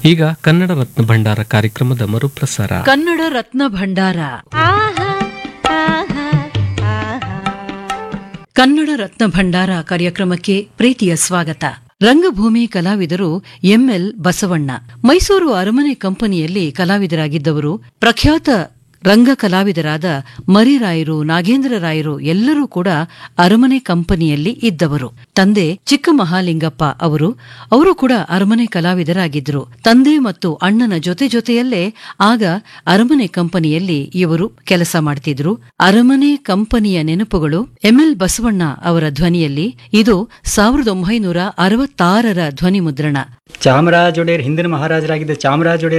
ಈಗ ಕನ್ನಡ ರತ್ನ ಭಂಡಾರ ಕಾರ್ಯಕ್ರಮದ ಮರುಪ್ರಸಾರ ಕನ್ನಡ ರತ್ನ ಭಂಡಾರ ಕನ್ನಡ ರತ್ನ ಭಂಡಾರ ಕಾರ್ಯಕ್ರಮಕ್ಕೆ ಪ್ರೀತಿಯ ಸ್ವಾಗತ ರಂಗಭೂಮಿ ಕಲಾವಿದರು ಎಂಎಲ್ ಬಸವಣ್ಣ ಮೈಸೂರು ಅರಮನೆ ಕಂಪನಿಯಲ್ಲಿ ಕಲಾವಿದರಾಗಿದ್ದವರು ಪ್ರಖ್ಯಾತ ರಂಗ ಕಲಾವಿದರಾದ ಮರಿರಾಯರು ನಾಗೇಂದ್ರ ರಾಯರು ಎಲ್ಲರೂ ಕೂಡ ಅರಮನೆ ಕಂಪನಿಯಲ್ಲಿ ಇದ್ದವರು ತಂದೆ ಚಿಕ್ಕ ಮಹಾಲಿಂಗಪ್ಪ ಅವರು ಅವರು ಕೂಡ ಅರಮನೆ ಕಲಾವಿದರಾಗಿದ್ದರು ತಂದೆ ಮತ್ತು ಅಣ್ಣನ ಜೊತೆ ಜೊತೆಯಲ್ಲೇ ಆಗ ಅರಮನೆ ಕಂಪನಿಯಲ್ಲಿ ಇವರು ಕೆಲಸ ಮಾಡ್ತಿದ್ರು ಅರಮನೆ ಕಂಪನಿಯ ನೆನಪುಗಳು ಎಂಎಲ್ ಬಸವಣ್ಣ ಅವರ ಧ್ವನಿಯಲ್ಲಿ ಇದು ಸಾವಿರದ ಒಂಬೈನೂರ ಅರವತ್ತಾರರ ಧ್ವನಿ ಮುದ್ರಣ ಚಾಮರಾಜ ಒಡೆಯರ್ ಹಿಂದಿನ ಮಹಾರಾಜರಾಗಿದ್ದ ಚಾಮರಾಜ ಒಡೆಯರ್